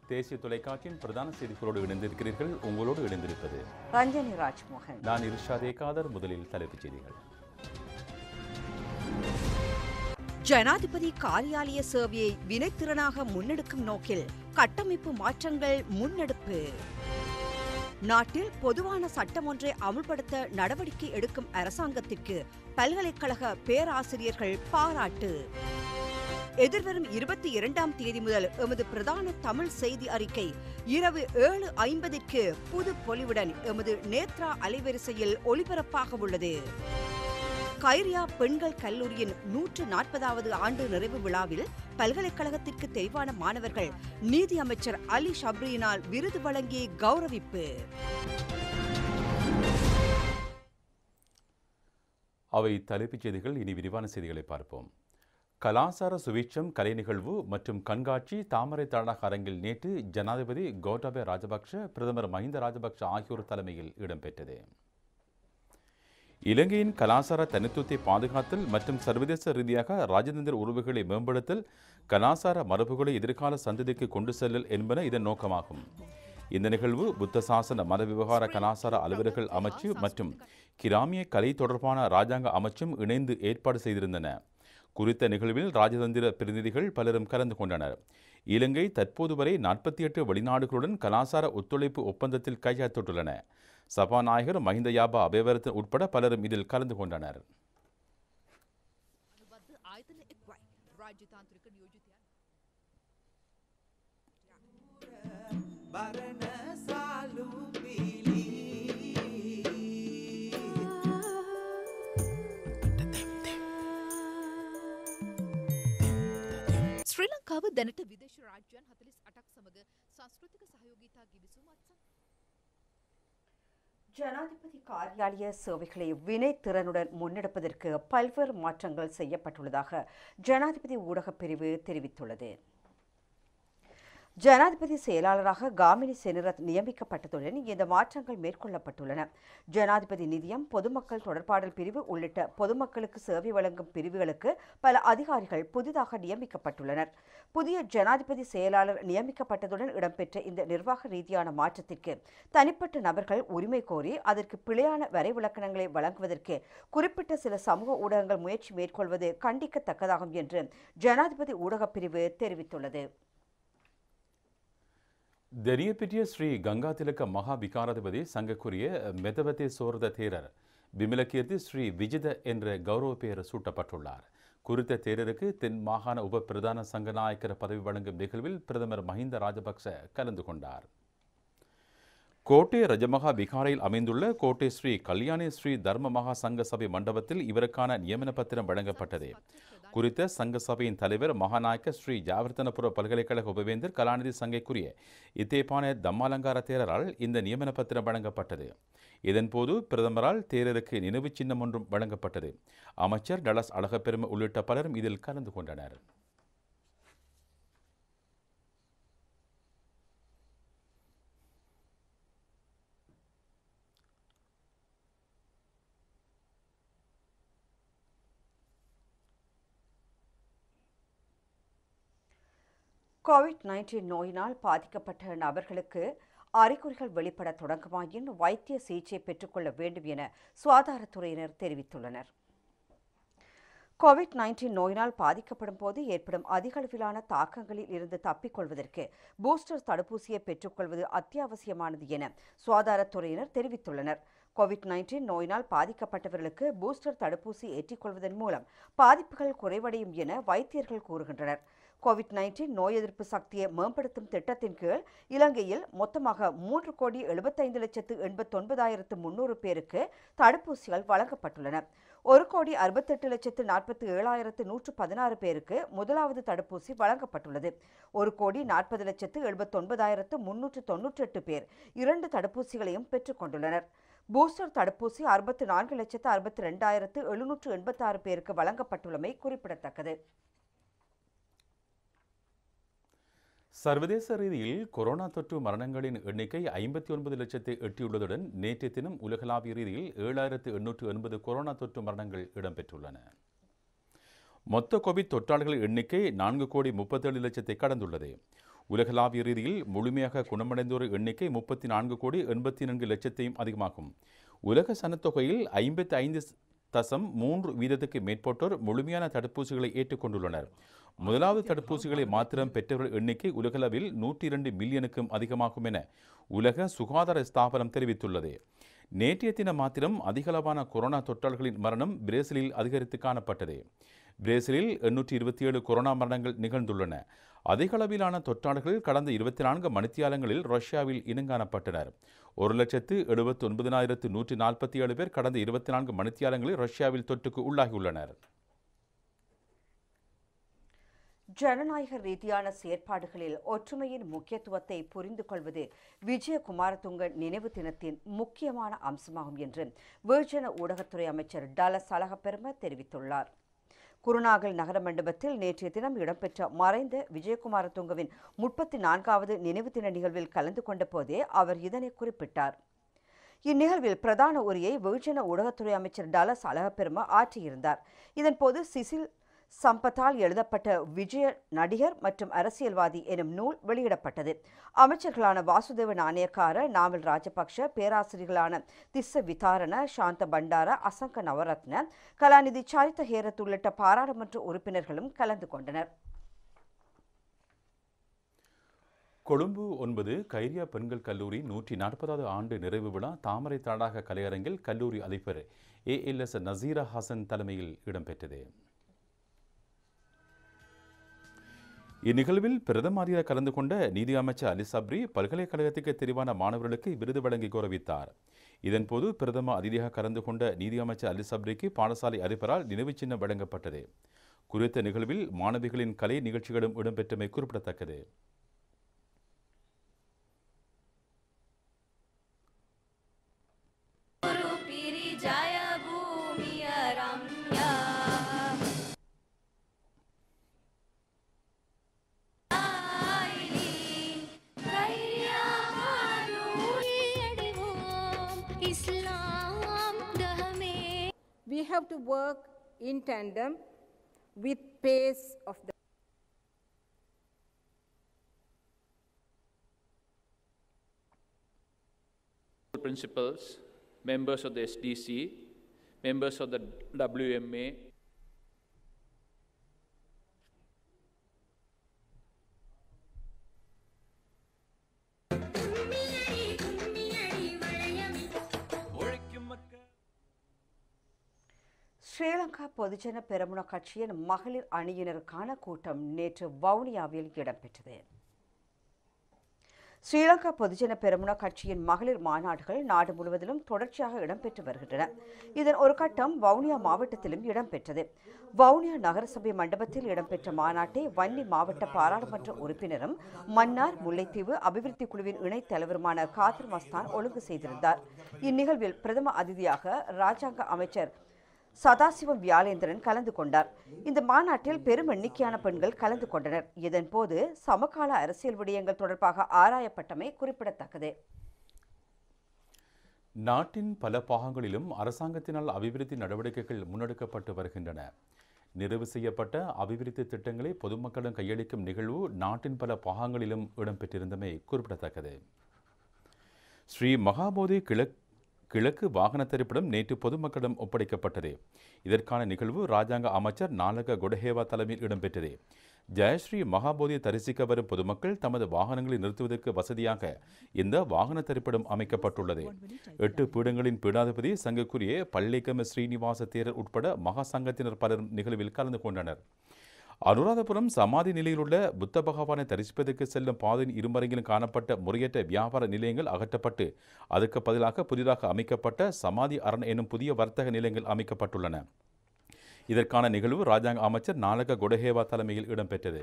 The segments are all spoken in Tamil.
தேசிய தொலைக்காட்சியின் பிரதான செய்திகளோடு இணைந்திருக்கிறீர்கள் உங்களோடு இணைந்திருப்பது ரஞ்சனி ராஜ்மோகன் நான் இர்ஷாத் ஏகாதர் முதலில் தலைப்புச் செய்திகள் ஜனாதிபதி காரியாலய சேவையை வினைத்திறனாக முன்னெடுக்கும் நோக்கில் கட்டமைப்பு மாற்றங்கள் முன்னெடுப்பு நாட்டில் பொதுவான சட்டம் ஒன்றை அமுல்படுத்த நடவடிக்கை எடுக்கும் அரசாங்கத்திற்கு பல்கலைக்கழக பேராசிரியர்கள் பாராட்டு எதிர்வரும் இருபத்தி இரண்டாம் தேதி முதல் எமது பிரதான தமிழ் செய்தி அறிக்கை இரவு ஏழு ஐம்பதிற்கு புது பொலிவுடன் எமது நேத்ரா அலைவரிசையில் ஒளிபரப்பாக உள்ளது கைரியா பெண்கள் கல்லூரியின் நூற்று நாற்பதாவது ஆண்டு நிறைவு விழாவில் பல்கலைக்கழகத்திற்கு தெரிவான மாணவர்கள் நீதி அமைச்சர் அலி ஷப்ரியினால் விருது வழங்கி கௌரவிப்பு அவை தலைப்புச் செய்திகள் இனி விரிவான செய்திகளை பார்ப்போம் கலாசார சுவீட்சம் கலை நிகழ்வு மற்றும் கண்காட்சி தாமரை தடாக அரங்கில் நேற்று ஜனாதிபதி கோட்டாபய ராஜபக்ஷ பிரதமர் மஹிந்த ராஜபக்ஷ ஆகியோர் தலைமையில் இடம்பெற்றது இலங்கையின் கலாசார தனித்துவத்தை பாதுகாத்தல் மற்றும் சர்வதேச ரீதியாக ராஜதந்திர உறவுகளை மேம்படுத்தல் கலாசார மரபுகளை எதிர்கால சந்ததிக்கு கொண்டு செல்லல் என்பன இதன் நோக்கமாகும் இந்த நிகழ்வு புத்த சாசன மத விவகார கலாசார அலுவலர்கள் அமைச்சு மற்றும் கிராமிய கலை தொடர்பான ராஜாங்க அமைச்சும் இணைந்து ஏற்பாடு செய்திருந்தன குறித்த நிகழ்வில் ராஜதந்திர பிரதிநிதிகள் பலரும் கலந்து கொண்டனர் இலங்கை தற்போது வரை நாற்பத்தி எட்டு வெளிநாடுகளுடன் கலாசார ஒத்துழைப்பு ஒப்பந்தத்தில் கையெழுத்திட்டுள்ளன சபாநாயகர் மஹிந்த யாபா அபேவரத்தன் உட்பட பலரும் இதில் கலந்து கொண்டனர் අනුබද්ධ ආයතන එක්වයි රාජ්‍යතාන්ත්‍රික නියෝජිතයන් බරණ සාලු පිලි ශ්‍රී ලංකාව දැනට විදේශ රාජ්‍යයන් හතලිස් අටක් සමඟ සංස්කෘතික සහයෝගීතා ගිවිසුම් අත්සන් ஜனாதிபதி காரியாலய சேவைகளை வினைத்திறனுடன் முன்னெடுப்பதற்கு பல்வேறு மாற்றங்கள் செய்யப்பட்டுள்ளதாக ஜனாதிபதி ஊடகப் பிரிவு தெரிவித்துள்ளது ஜனாதிபதி செயலாளராக காமினி செனிரத் நியமிக்கப்பட்டதுடன் இந்த மாற்றங்கள் மேற்கொள்ளப்பட்டுள்ளன ஜனாதிபதி நிதியம் பொதுமக்கள் தொடர்பாடல் பிரிவு உள்ளிட்ட பொதுமக்களுக்கு சேவை வழங்கும் பிரிவுகளுக்கு பல அதிகாரிகள் புதிதாக நியமிக்கப்பட்டுள்ளனர் புதிய ஜனாதிபதி செயலாளர் நியமிக்கப்பட்டதுடன் இடம்பெற்ற இந்த நிர்வாக ரீதியான மாற்றத்திற்கு தனிப்பட்ட நபர்கள் உரிமை கோரி அதற்கு பிழையான வரைவிலக்கணங்களை வழங்குவதற்கு குறிப்பிட்ட சில சமூக ஊடகங்கள் முயற்சி மேற்கொள்வது கண்டிக்கத்தக்கதாகும் என்று ஜனாதிபதி ஊடகப் பிரிவு தெரிவித்துள்ளது தெரியப்பெற்றிய ஸ்ரீ கங்கா திலக்க மகா விகாராதிபதி சங்கக்குரிய மெதவதே சோர்த தேரர் விமலகீர்த்தி ஸ்ரீ விஜித என்ற கௌரவ பெயர் சூட்டப்பட்டுள்ளார் குறித்த தேரருக்கு தென் மாகாண உப பிரதான சங்கநாயக்கர் பதவி வழங்கும் நிகழ்வில் பிரதமர் மஹிந்த ராஜபக்ச கலந்து கொண்டார் கோட்டை ரஜமகா விகாரையில் அமைந்துள்ள கோட்டை ஸ்ரீ கல்யாணி ஸ்ரீ தர்ம மகா சங்க சபை மண்டபத்தில் இவருக்கான நியமன பத்திரம் வழங்கப்பட்டது குறித்த சங்க சபையின் தலைவர் மகாநாயக்க ஸ்ரீ ஜாவர்த்தனபுர பல்கலைக்கழக உபவேந்தர் கலாநிதி சங்கைக்குரிய இத்தேப்பான தம்மாலங்கார தேரரால் இந்த நியமன பத்திரம் வழங்கப்பட்டது இதன்போது பிரதமரால் தேரருக்கு நினைவுச் சின்னம் ஒன்றும் வழங்கப்பட்டது அமைச்சர் டலஸ் அழகப்பெருமை உள்ளிட்ட பலரும் இதில் கலந்து கொண்டனர் கோவிட் நைன்டீன் நோயினால் பாதிக்கப்பட்ட நபர்களுக்கு அறிகுறிகள் வெளிப்பட தொடங்குமாயின் வைத்திய சிகிச்சை பெற்றுக்கொள்ள வேண்டும் என சுகாதாரத்துறையினர் தெரிவித்துள்ளனர் கோவிட் நைன்டீன் நோயினால் பாதிக்கப்படும் போது ஏற்படும் அதிகளவிலான தாக்கங்களில் இருந்து தப்பிக்கொள்வதற்கு பூஸ்டர் தடுப்பூசியை பெற்றுக்கொள்வது அத்தியாவசியமானது என சுகாதாரத்துறையினர் தெரிவித்துள்ளனர் கோவிட் நைன்டீன் நோயினால் பாதிக்கப்பட்டவர்களுக்கு பூஸ்டர் தடுப்பூசி ஏற்றிக்கொள்வதன் மூலம் பாதிப்புகள் குறைவடையும் என வைத்தியர்கள் கூறுகின்றனர் கோவிட் நைன்டீன் நோய் எதிர்ப்பு சக்தியை மேம்படுத்தும் திட்டத்தின் கீழ் இலங்கையில் மொத்தமாக மூன்று கோடி எழுபத்தைந்து லட்சத்து எண்பத்தொன்பதாயிரத்து முன்னூறு பேருக்கு தடுப்பூசிகள் வழங்கப்பட்டுள்ளன ஒரு கோடி அறுபத்தெட்டு லட்சத்து நாற்பத்தி ஏழாயிரத்து நூற்று பதினாறு பேருக்கு முதலாவது தடுப்பூசி வழங்கப்பட்டுள்ளது ஒரு கோடி நாற்பது லட்சத்து எழுபத்தொன்பதாயிரத்து முன்னூற்று தொன்னூற்றெட்டு பேர் இரண்டு தடுப்பூசிகளையும் பெற்றுக்கொண்டுள்ளனர் பூஸ்டர் தடுப்பூசி அறுபத்து நான்கு லட்சத்து அறுபத்தி ரெண்டாயிரத்து எழுநூற்று எண்பத்தாறு பேருக்கு வழங்கப்பட்டுள்ளமை குறிப்பிடத்தக்கது சர்வதேச ரீதியில் கொரோனா தொற்று மரணங்களின் எண்ணிக்கை ஐம்பத்தி ஒன்பது லட்சத்தை எட்டியுள்ளதுடன் நேற்றைய தினம் உலகளாவிய ரீதியில் ஏழாயிரத்து எண்ணூற்று எண்பது கொரோனா தொற்று மரணங்கள் இடம்பெற்றுள்ளன மொத்த கோவிட் தொற்றாளர்கள் எண்ணிக்கை நான்கு கோடி முப்பத்தேழு லட்சத்தை கடந்துள்ளது உலகளாவிய ரீதியில் முழுமையாக குணமடைந்தோர் எண்ணிக்கை முப்பத்தி நான்கு கோடி எண்பத்தி நான்கு லட்சத்தையும் அதிகமாகும் உலக சனத்தொகையில் ஐம்பத்தி ஐந்து தசம் மூன்று வீதத்துக்கு மேற்பட்டோர் முழுமையான தடுப்பூசிகளை ஏற்றுக்கொண்டுள்ளனர் முதலாவது தடுப்பூசிகளை மாத்திரம் பெற்றவர்கள் எண்ணிக்கை உலகளவில் நூற்றி இரண்டு மில்லியனுக்கும் அதிகமாகும் என உலக சுகாதார ஸ்தாபனம் தெரிவித்துள்ளது நேற்றைய தினம் மாத்திரம் அதிகளவான கொரோனா தொற்றாளர்களின் மரணம் பிரேசிலில் அதிகரித்து காணப்பட்டது பிரேசிலில் எண்ணூற்றி இருபத்தி ஏழு கொரோனா மரணங்கள் நிகழ்ந்துள்ளன அதிக அளவிலான தொற்றாளர்கள் கடந்த இருபத்தி நான்கு மணித்தியாலங்களில் ரஷ்யாவில் இனங்காணப்பட்டனர் ஒரு லட்சத்து எழுபத்தி ஒன்பதினாயிரத்து நூற்றி நாற்பத்தி ஏழு பேர் கடந்த இருபத்தி நான்கு மணித்தியாலங்களில் ரஷ்யாவில் தொற்றுக்கு உள்ளாகியுள்ளனர் ஜனநாயக ரீதியான செயற்பாடுகளில் ஒற்றுமையின் முக்கியத்துவத்தை புரிந்து கொள்வது விஜயகுமாரதுங்க நினைவு தினத்தின் முக்கியமான அம்சமாகும் என்று வெகுஜன ஊடகத்துறை அமைச்சர் டலஸ் அழகப்பெரும தெரிவித்துள்ளார் குருநாகல் நகர மண்டபத்தில் நேற்றைய தினம் இடம்பெற்ற மறைந்த விஜயகுமாரதுங்கவின் முப்பத்தி நான்காவது நினைவு தின நிகழ்வில் கலந்து கொண்ட போதே அவர் இதனை குறிப்பிட்டார் இந்நிகழ்வில் பிரதான உரையை வெகுஜன ஊடகத்துறை அமைச்சர் டலஸ் அழகப்பெரும ஆற்றியிருந்தார் இதன்போது சிசில் சம்பத்தால் எழுதப்பட்ட விஜய நடிகர் மற்றும் அரசியல்வாதி எனும் நூல் வெளியிடப்பட்டது அமைச்சர்களான வாசுதேவ நாணயக்கார நாவல் ராஜபக்ஷ பேராசிரியர்களான திஸ்ஸ விதாரண சாந்த பண்டார அசங்க நவரத்ன கலாநிதி சரித்த ஹேரத் உள்ளிட்ட பாராளுமன்ற உறுப்பினர்களும் கலந்து கொண்டனர் கொழும்பு ஒன்பது கைரியா பெண்கள் கல்லூரி நூற்றி நாற்பதாவது ஆண்டு நிறைவு விழா தாமரை தாடாக கலையரங்கில் கல்லூரி அதிபர் ஏஎல்எஸ் நசீரா ஹசன் தலைமையில் இடம்பெற்றது இந்நிகழ்வில் பிரதமரியாக கலந்து கொண்ட நீதி அமைச்சர் அலி சப்ரி பல்கலைக்கழகத்துக்கு தெரிவான மாணவர்களுக்கு விருது வழங்கி கௌரவித்தார் இதன்போது பிரதம அதிதியாக கலந்து கொண்ட நீதி அமைச்சர் அலி சப்ரிக்கு பாடசாலை அதிபரால் நினைவுச் சின்னம் வழங்கப்பட்டது குறித்த நிகழ்வில் மாணவிகளின் கலை நிகழ்ச்சிகளும் இடம்பெற்றமை குறிப்பிடத்தக்கது पिरिजाय भूमिय रम्या we have to work in tandem with pace of the principals, members of the SDC, members of the WMA, Sri Lanka பொதுஜன பெரமுன கட்சியின் மகளிர் அணியினருக்கான கூட்டம் நேற்று வவுனியாவில் இடம்பெற்றது ஸ்ரீலங்கா பொதுஜன பெரமுன கட்சியின் மகளிர் மாநாடுகள் நாடு முழுவதிலும் தொடர்ச்சியாக இடம்பெற்று வருகின்றன இதன் ஒரு கட்டம் வவுனியா மாவட்டத்திலும் இடம்பெற்றது வவுனியா நகரசபை மண்டபத்தில் இடம்பெற்ற மாநாட்டை வன்னி மாவட்ட பாராளுமன்ற உறுப்பினரும் மன்னார் முல்லைத்தீவு அபிவிருத்தி குழுவின் இணைத் தலைவருமான காதர் மஸ்தான் ஒழுங்கு செய்திருந்தார் இந்நிகழ்வில் பிரதம அதிதியாக ராஜாங்க அமைச்சர் சதாசிவம் வியாலேந்திரன் கலந்து கொண்டார் இந்த மாநாட்டில் பெரும் எண்ணிக்கையான பெண்கள் கலந்து கொண்டனர் இதன்போது சமகால அரசியல் விடயங்கள் தொடர்பாக ஆராயப்பட்டமை குறிப்பிடத்தக்கது நாட்டின் பல பாகங்களிலும் அரசாங்கத்தினால் அபிவிருத்தி நடவடிக்கைகள் முன்னெடுக்கப்பட்டு வருகின்றன நிறைவு செய்யப்பட்ட அபிவிருத்தி திட்டங்களை பொதுமக்களிடம் கையளிக்கும் நிகழ்வு நாட்டின் பல பாகங்களிலும் இடம்பெற்றிருந்தமை குறிப்பிடத்தக்கது ஸ்ரீ மகாபோதி கிழக் கிழக்கு வாகன திரைப்படம் நேற்று பொதுமக்களிடம் ஒப்படைக்கப்பட்டது இதற்கான நிகழ்வு ராஜாங்க அமைச்சர் நாலக கொடஹேவா தலைமையில் இடம்பெற்றது ஜெயஸ்ரீ மகாபோதியை தரிசிக்க வரும் பொதுமக்கள் தமது வாகனங்களை நிறுத்துவதற்கு வசதியாக இந்த வாகன திரைப்படம் அமைக்கப்பட்டுள்ளது எட்டு பீடங்களின் பீடாதிபதி சங்கக்குரிய பள்ளிக்கம ஸ்ரீனிவாச தேரர் உட்பட மகா சங்கத்தினர் பலரும் நிகழ்வில் கலந்து கொண்டனர் அனுராதபுரம் சமாதி நிலையில் உள்ள புத்த பகவானை தரிசிப்பதற்கு செல்லும் பாதையின் இருமரங்கிலும் காணப்பட்ட முறையற்ற வியாபார நிலையங்கள் அகற்றப்பட்டு அதற்கு பதிலாக புதிதாக அமைக்கப்பட்ட சமாதி அரண் எனும் புதிய வர்த்தக நிலையங்கள் அமைக்கப்பட்டுள்ளன இதற்கான நிகழ்வு ராஜாங்க அமைச்சர் நாலக கொடஹேவா தலைமையில் இடம்பெற்றது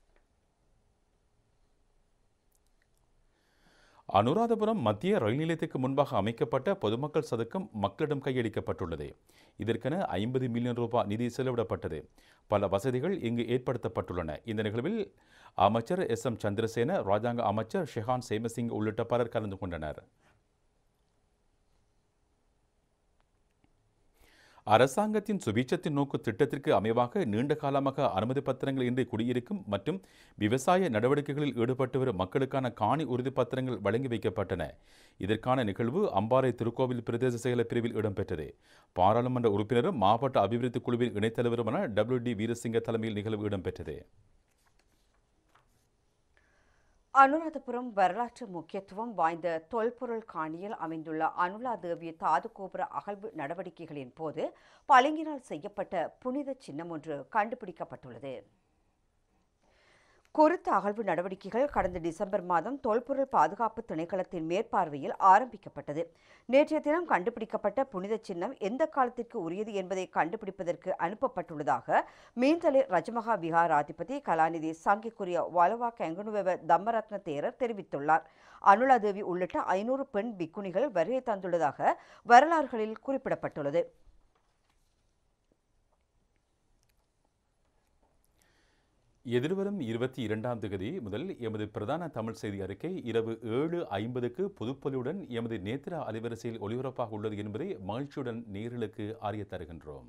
அனுராதபுரம் மத்திய ரயில் நிலையத்துக்கு முன்பாக அமைக்கப்பட்ட பொதுமக்கள் சதுக்கம் மக்களிடம் கையளிக்கப்பட்டுள்ளது இதற்கென ஐம்பது மில்லியன் ரூபாய் நிதி செலவிடப்பட்டது பல வசதிகள் இங்கு ஏற்படுத்தப்பட்டுள்ளன இந்த நிகழ்வில் அமைச்சர் எஸ் எம் சந்திரசேன ராஜாங்க அமைச்சர் ஷெஹான் சேமசிங் உள்ளிட்ட பலர் கலந்து கொண்டனர் அரசாங்கத்தின் சுபீட்சத்தின் நோக்கு திட்டத்திற்கு அமைவாக நீண்ட காலமாக அனுமதி பத்திரங்கள் இன்றி குடியிருக்கும் மற்றும் விவசாய நடவடிக்கைகளில் ஈடுபட்டு வரும் மக்களுக்கான காணி உறுதி பத்திரங்கள் வழங்கி வைக்கப்பட்டன இதற்கான நிகழ்வு அம்பாறை திருக்கோவில் பிரதேச செயலர் பிரிவில் இடம்பெற்றது பாராளுமன்ற உறுப்பினரும் மாவட்ட அபிவிருத்தி குழுவின் இணைத்தலைவருமான டபிள்யூ டி வீரசிங்க தலைமையில் நிகழ்வு இடம்பெற்றது அனுராதபுரம் வரலாற்று முக்கியத்துவம் வாய்ந்த தொல்பொருள் காணியில் அமைந்துள்ள அனுலாதேவி தாது கோபுர அகழ்வு நடவடிக்கைகளின் போது பளிங்கினால் செய்யப்பட்ட புனித சின்னம் ஒன்று கண்டுபிடிக்கப்பட்டுள்ளது குறித்த அகழ்வு நடவடிக்கைகள் கடந்த டிசம்பர் மாதம் தொல்பொருள் பாதுகாப்பு திணைக்களத்தின் மேற்பார்வையில் ஆரம்பிக்கப்பட்டது நேற்றைய தினம் கண்டுபிடிக்கப்பட்ட புனித சின்னம் எந்த காலத்திற்கு உரியது என்பதை கண்டுபிடிப்பதற்கு அனுப்பப்பட்டுள்ளதாக மீன்தலை ரஜமகா விஹாராதிபதி கலாநிதி சங்கிக்குரிய வலவா கெங்கனுவெவ தம்மரத்ன தேரர் தெரிவித்துள்ளார் அனுலாதேவி உள்ளிட்ட ஐநூறு பெண் பிக்குணிகள் வருகை தந்துள்ளதாக வரலாறுகளில் குறிப்பிடப்பட்டுள்ளது எதிர்வரும் இருபத்தி இரண்டாம் தேதி முதல் எமது பிரதான தமிழ் செய்தி அறிக்கை இரவு ஏழு ஐம்பதுக்கு புதுப்பொலியுடன் எமது நேத்திரா அலைவரிசையில் ஒளிபரப்பாக உள்ளது என்பதை மகிழ்ச்சியுடன் நேர்களுக்கு அறிய தருகின்றோம்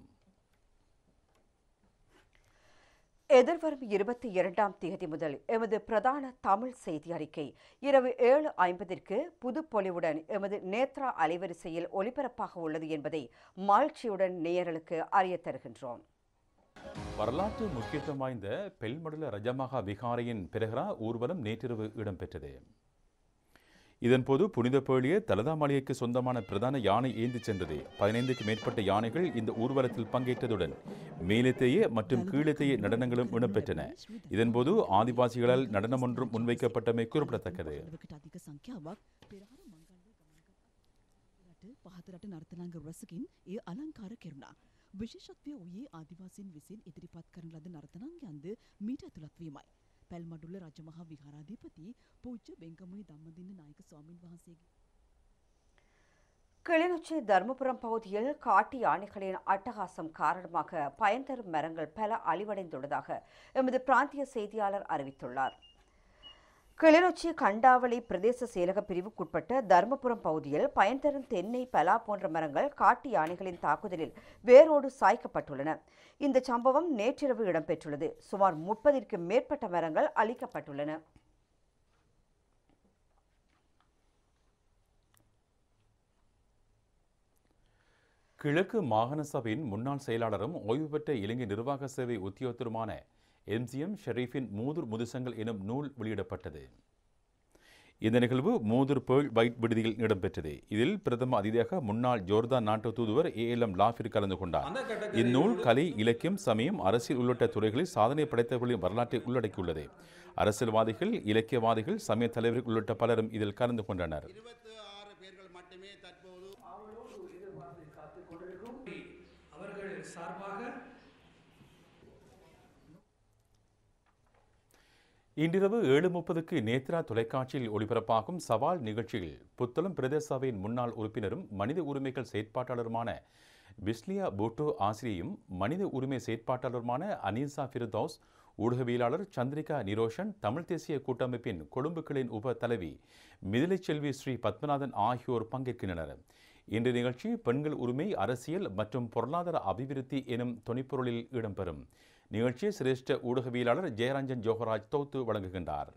எதிர்வரும் இருபத்தி இரண்டாம் தேதி முதல் எமது பிரதான தமிழ் செய்தி அறிக்கை இரவு ஏழு ஐம்பதிற்கு புதுப்பொலிவுடன் எமது நேத்ரா அலைவரிசையில் ஒலிபரப்பாக உள்ளது என்பதை மகிழ்ச்சியுடன் நேயர்களுக்கு அறிய தருகின்றோம் வரலாற்று முக்கியத்துவம் வாய்ந்த பெல்மடுல ரஜமகா விகாரையின் பிரகரா ஊர்வலம் நேற்றிரவு இடம்பெற்றது இதன்போது புனித பேழிய தலதா மாளிகைக்கு சொந்தமான பிரதான யானை ஏந்தி சென்றது பதினைந்துக்கு மேற்பட்ட யானைகள் இந்த ஊர்வலத்தில் பங்கேற்றதுடன் மேலத்தைய மற்றும் கீழத்தைய நடனங்களும் இடம்பெற்றன இதன்போது ஆதிவாசிகளால் நடனம் ஒன்றும் முன்வைக்கப்பட்டமை குறிப்பிடத்தக்கது ලවකට අධික සංඛ්‍යාවක් පෙරහර මංගල්‍ය ගමන්ගත රට පහතරට නර්තනාංග රැසකින් එය අලංකාර කෙරුණා. විශේෂත්වය වූයේ ආදිවාසීන් විසින් ඉදිරිපත් කරන ලද නර්තනාංගයන්ද මීට ඇතුළත් වීමයි. පැල්මඩුල්ල රජමහා විහාරාධිපති පූජ්‍ය වෙංගමුයි ධම්මදින්න නායක ස්වාමින් වහන්සේගේ கிளிநொச்சி தருமபுரம் பகுதியில் காட்டு யானைகளின் அட்டகாசம் காரணமாக பயன் தரும் மரங்கள் பல அழிவடைந்துள்ளதாக எமது பிராந்திய செய்தியாளர் அறிவித்துள்ளார் கிளிநொச்சி கண்டாவளி பிரதேச செயலக பிரிவுக்குட்பட்ட தருமபுரம் பகுதியில் பயன் தரும் தென்னை பலா போன்ற மரங்கள் காட்டு யானைகளின் தாக்குதலில் வேரோடு சாய்க்கப்பட்டுள்ளன இந்த சம்பவம் நேற்றிரவு இடம்பெற்றுள்ளது சுமார் முப்பதிற்கு மேற்பட்ட மரங்கள் அழிக்கப்பட்டுள்ளன கிழக்கு மாகாண சபையின் முன்னாள் செயலாளரும் ஓய்வு பெற்ற இலங்கை நிர்வாக சேவை உத்தியோகத்தருமான எம்ஜிஎம் ஷெரீஃபின் மூதூர் முதுசங்கள் எனும் நூல் வெளியிடப்பட்டது இந்த நிகழ்வு மூதூர் பேர்ல் வைட் விடுதியில் இடம்பெற்றது இதில் பிரதம அதிதியாக முன்னாள் ஜோர்தான் நாட்டு தூதுவர் ஏ எல் எம் லாஃபிர் கலந்து கொண்டார் இந்நூல் கலை இலக்கியம் சமயம் அரசியல் உள்ளிட்ட துறைகளில் சாதனை படைத்தவர்களின் வரலாற்றை உள்ளடக்கியுள்ளது அரசியல்வாதிகள் இலக்கியவாதிகள் சமய தலைவர்கள் உள்ளிட்ட பலரும் இதில் கலந்து கொண்டனர் அவர்கள் சார்பாக இன்றிரவு ஏழு முப்பதுக்கு நேத்ரா தொலைக்காட்சியில் ஒளிபரப்பாகும் சவால் நிகழ்ச்சியில் புத்தளம் பிரதேச சபையின் முன்னாள் உறுப்பினரும் மனித உரிமைகள் செயற்பாட்டாளருமான பிஸ்லியா பூட்டோ ஆசிரியையும் மனித உரிமை செயற்பாட்டாளருமான அனீசா ஃபிர்தௌஸ் ஊடகவியலாளர் சந்திரிகா நிரோஷன் தமிழ் தேசிய கூட்டமைப்பின் கொழும்பு கிளையின் உப தலைவி மிதிலை செல்வி ஸ்ரீ பத்மநாதன் ஆகியோர் பங்கேற்கின்றனர் இன்று நிகழ்ச்சி பெண்கள் உரிமை அரசியல் மற்றும் பொருளாதார அபிவிருத்தி எனும் துணைப்பொருளில் இடம்பெறும் நிகழ்ச்சியை சிரேஷ்ட ஊடகவியலாளர் ஜெயரஞ்சன் ஜோகராஜ் தொகுத்து வழங்குகின்றார்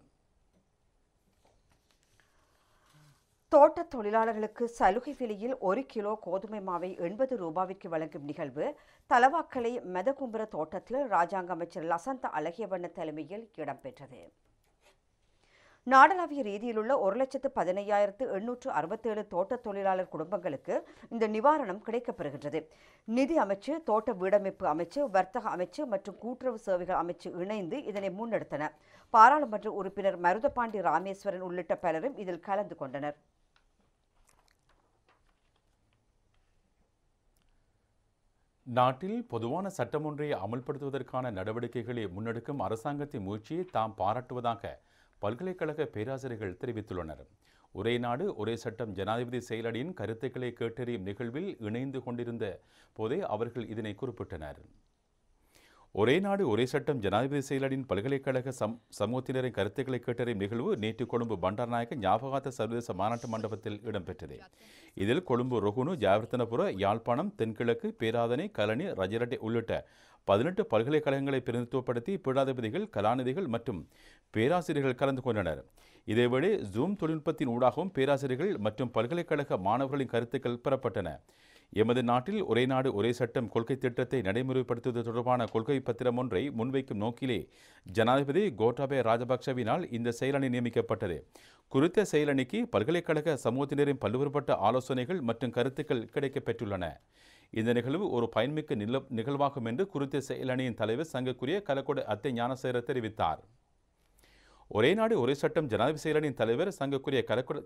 தோட்டத் தொழிலாளர்களுக்கு சலுகை விலையில் ஒரு கிலோ கோதுமை மாவை எண்பது ரூபாவிற்கு வழங்கும் நிகழ்வு தலவாக்கலை மெதகும்புர தோட்டத்தில் ராஜாங்க அமைச்சர் லசந்த அழகியவண்ண தலைமையில் இடம்பெற்றது நாடளாவிய ரீதியிலுள்ள ஒரு லட்சத்து பதினையாயிரத்து எண்ணூற்று அறுபத்தேழு தோட்டத் தொழிலாளர் குடும்பங்களுக்கு இந்த நிவாரணம் கிடைக்கப்பெறுகின்றது நிதி அமைச்சு தோட்ட வீடமைப்பு அமைச்சு வர்த்தக அமைச்சு மற்றும் கூட்டுறவு சேவைகள் அமைச்சு இணைந்து இதனை முன்னெடுத்தன பாராளுமன்ற உறுப்பினர் மருதபாண்டி ராமேஸ்வரன் உள்ளிட்ட பலரும் இதில் கலந்து கொண்டனர் நாட்டில் பொதுவான சட்டம் ஒன்றை அமல்படுத்துவதற்கான நடவடிக்கைகளை முன்னெடுக்கும் அரசாங்கத்தின் முயற்சியை தாம் பாராட்டுவதாக பல்கலைக்கழக பேராசிரியர்கள் தெரிவித்துள்ளனர் ஒரே நாடு ஒரே சட்டம் ஜனாதிபதி செயலடியின் கருத்துக்களை கேட்டறியும் நிகழ்வில் இணைந்து கொண்டிருந்த போதே அவர்கள் இதனை குறிப்பிட்டனர் ஒரே நாடு ஒரே சட்டம் ஜனாதிபதி செயலரின் பல்கலைக்கழக சம் சமூகத்தினரின் கருத்துக்களை கேட்டறியும் நிகழ்வு நேற்று கொழும்பு பண்டாரநாயக்க ஞாபகார்த்த சர்வதேச மாநாட்டு மண்டபத்தில் இடம்பெற்றது இதில் கொழும்பு ரொகுனு ஜாவர்த்தனபுர யாழ்ப்பாணம் தென்கிழக்கு பேராதனை கலனி ரஜரட்டை உள்ளிட்ட பதினெட்டு பல்கலைக்கழகங்களை பிரதிநிதித்துவப்படுத்தி பீடாதிபதிகள் கலாநிதிகள் மற்றும் பேராசிரியர்கள் கலந்து கொண்டனர் இதேவேளை ஜூம் தொழில்நுட்பத்தின் ஊடாகவும் பேராசிரியர்கள் மற்றும் பல்கலைக்கழக மாணவர்களின் கருத்துக்கள் பெறப்பட்டன எமது நாட்டில் ஒரே நாடு ஒரே சட்டம் கொள்கை திட்டத்தை நடைமுறைப்படுத்துவது தொடர்பான கொள்கை பத்திரம் ஒன்றை முன்வைக்கும் நோக்கிலே ஜனாதிபதி கோட்டாபய ராஜபக்சவினால் இந்த செயலணி நியமிக்கப்பட்டது குறித்த செயலணிக்கு பல்கலைக்கழக சமூகத்தினரின் பல்வேறுபட்ட ஆலோசனைகள் மற்றும் கருத்துக்கள் கிடைக்கப்பெற்றுள்ளன இந்த நிகழ்வு ஒரு பயன்மிக்க நில நிகழ்வாகும் என்று குறித்த செயலணியின் தலைவர் சங்கக்குரிய கலக்கொட அத்தை ஞானசேர தெரிவித்தார் ஒரே நாடு ஒரே சட்டம் ஜனாதிபதி செயலணியின் தலைவர் சங்கக்குரிய கலக்கொட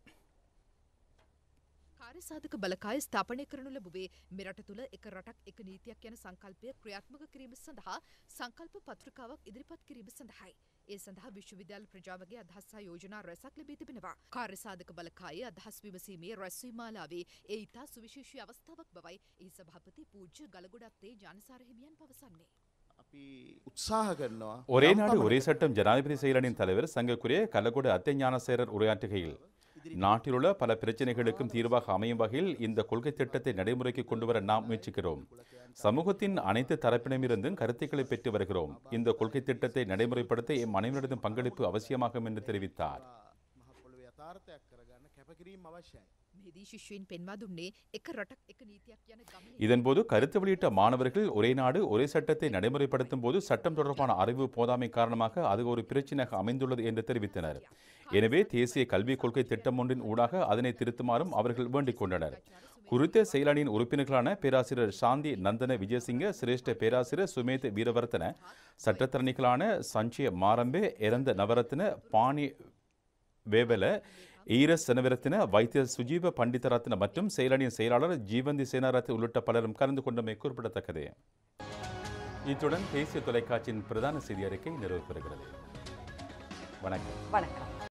කාර්යසාධක බලකාය ස්ථාපනය කරනු ලැබුවේ මෙරට තුළ එක රටක් එක නීතියක් යන සංකල්පය ක්‍රියාත්මක කිරීම සඳහා සංකල්ප පත්‍රිකාවක් ඉදිරිපත් කිරීම සඳහායි. ඒ සඳහා විශ්වවිද්‍යාල ප්‍රජාවගේ අදහස් සහ යෝජනා රැසක් ලැබී තිබෙනවා. කාර්යසාධක බලකාය අදහස් විමසීමේ රැස්වීමාලාවේ ඒ ඉතා සුවිශේෂී අවස්ථාවක් බවයි ඒ සභාපති පූජ්‍ය ගලගොඩත්තේ ජානසාර හිමියන් පවසන්නේ. අපි උත්සාහ කරනවා ஒரே යම් நாடு ஒரே පමණකට சட்டம் ஜனாதிபதி செயலனின் தலைவர் சங்கக்குரிய கள்ளக்குட அத்தை ஞானசேரர் உரையாற்றுகையில் நாட்டிலுள்ள பல பிரச்சனைகளுக்கும் தீர்வாக அமையும் வகையில் இந்த கொள்கை திட்டத்தை நடைமுறைக்கு கொண்டுவர நாம் முயற்சிக்கிறோம் சமூகத்தின் அனைத்து தரப்பினமிருந்தும் கருத்துக்களை பெற்று வருகிறோம் இந்த கொள்கை திட்டத்தை நடைமுறைப்படுத்த எம் அனைவரதும் பங்களிப்பு அவசியமாகும் என்று தெரிவித்தார் මහ පොළොවේ යථාර්ථයක් කරගන්න කැපකිරීම අවශ්‍යයි. මෙහිදී ශිෂ්‍යයින් පෙන්වා දුන්නේ එක රටක් එක නීතියක් යන ගමනේ இதன்போது கருத்து வெளியிட்ட மாணவர்கள் ஒரே நாடு ஒரே சட்டத்தை நடைமுறைப்படுத்தும் போது சட்டம் தொடர்பான அறிவு போதாமை காரணமாக அது ஒரு பிரச்சினையாக அமைந்துள்ளது என்று தெரிவித்தனர் எனவே தேசிய கல்விக் கொள்கை திட்டம் ஒன்றின் ஊடாக அதனை திருத்துமாறும் அவர்கள் வேண்டிக் கொண்டனர் குறித்த செயலணியின் உறுப்பினர்களான பேராசிரியர் சாந்தி நந்தன விஜயசிங்க சிரேஷ்ட பேராசிரியர் சுமேத் வீரவர்த்தன சட்டத்தரணிகளான சஞ்சய மாரம்பே எரந்த நவரத்ன பாணி வேவல ஈரஸ் செனவிரத்தின வைத்திய சுஜீவ பண்டிதரத்ன மற்றும் செயலணியின் செயலாளர் ஜீவந்தி சேனாரத் உள்ளிட்ட பலரும் கலந்து கொண்டமை குறிப்பிடத்தக்கது இத்துடன் தேசிய தொலைக்காட்சியின் பிரதான செய்தி அறிக்கை நிறைவு பெறுகிறது வணக்கம் வணக்கம்